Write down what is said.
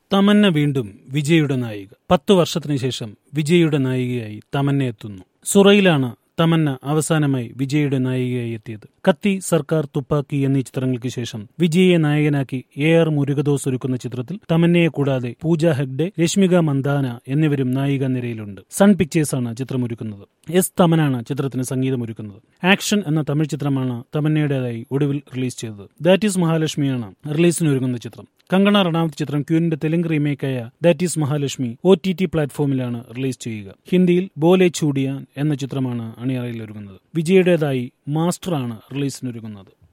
തമന്ന വീണ്ടും വിജയുടെ നായിക പത്തു വർഷത്തിനു ശേഷം വിജയുടെ നായികയായി തമന്ന എത്തുന്നു സുറയിലാണ് തമന്ന അവസാനമായി വിജയുടെ നായികയായി എത്തിയത് കത്തി സർക്കാർ തുപ്പാക്കി എന്നീ ചിത്രങ്ങൾക്ക് ശേഷം വിജയെ നായകനാക്കി എ ആർ മുരുകദോസ് ഒരുക്കുന്ന ചിത്രത്തിൽ തമന്നയെ കൂടാതെ പൂജ ഹെഗ്ഡെ രശ്മിക മന്ദാന എന്നിവരും നായിക നിരയിലുണ്ട് സൺ പിക്ചേഴ്സാണ് ചിത്രമൊരുക്കുന്നത് എസ് തമനാണ് ചിത്രത്തിന് സംഗീതമൊരുക്കുന്നത് ആക്ഷൻ എന്ന തമിഴ് ചിത്രമാണ് തമന്നയുടേതായി ഒടുവിൽ റിലീസ് ചെയ്തത് ദാറ്റ് ഈസ് മഹാലക്ഷ്മിയാണ് റിലീസിനൊരുങ്ങുന്ന ചിത്രം കങ്കണ റണാവത്ത് ചിത്രം ക്യൂനിന്റെ തെലുങ്ക് റീമേക്കായ that is Mahalakshmi O T T പ്ലാറ്റ്ഫോമിലാണ് റിലീസ് ചെയ്യുക ഹിന്ദിയിൽ ബോലെ ചൂടിയാൻ എന്ന ചിത്രമാണ് അണിയറയിൽ ഒരുങ്ങുന്നത് വിജയുടേതായി മാസ്റ്ററാണ് റിലീസിനൊരുങ്ങുന്നത്